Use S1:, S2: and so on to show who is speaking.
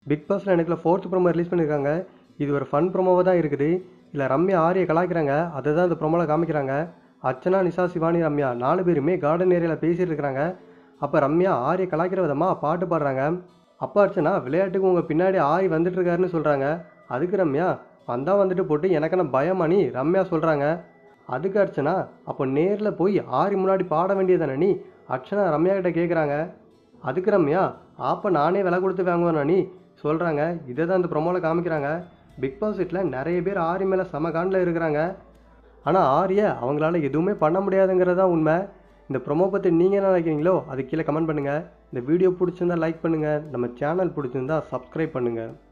S1: big பாஸில் எனக்குள்ள fourth promo release பண்ணியிருக்காங்க இது ஒரு ஃபன் ப்ரோமோவாக தான் இருக்குது இல்லை ரம்யா ஆரியை கலாய்க்கிறாங்க அதை தான் இந்த ப்ரோமோவில் காமிக்கிறாங்க அர்ச்சனா நிஷா சிவானி ரம்யா நாலு பேருமே கார்டன் ஏரியாவில் பேசிட்டு இருக்கிறாங்க அப்போ ரம்யா ஆரியை கலாய்க்கிற விதமாக பாட்டு பாடுறாங்க அப்போ அர்ச்சனா விளையாட்டுக்கு உங்கள் பின்னாடி ஆரி வந்துட்டு இருக்காருன்னு சொல்கிறாங்க அதுக்கு ரம்யா வந்தா வந்துட்டு போட்டு எனக்கான பயமானி ரம்யா சொல்கிறாங்க அதுக்கு அர்ச்சனா அப்போ நேரில் போய் ஆரி முன்னாடி பாட வேண்டியதானே நீ அர்ச்சனா ரம்யா கிட்ட கேட்குறாங்க அதுக்கு ரம்யா ஆப்போ நானே விலை கொடுத்து வாங்குவேன் நீ சொல்கிறாங்க இதை தான் இந்த ப்ரொமோவில் காமிக்கிறாங்க பிக் பாஸ் வீட்டில் நிறைய பேர் ஆரி மேலே சம காண்டில் இருக்கிறாங்க ஆனால் ஆரியை அவங்களால எதுவுமே பண்ண முடியாதுங்கிறது தான் உண்மை இந்த ப்ரொமோ பற்றி நீங்கள் என்ன நினைக்கிறீங்களோ அது கீழே கமெண்ட் பண்ணுங்கள் இந்த வீடியோ பிடிச்சிருந்தா லைக் பண்ணுங்கள் நம்ம சேனல் பிடிச்சிருந்தா சப்ஸ்கிரைப் பண்ணுங்கள்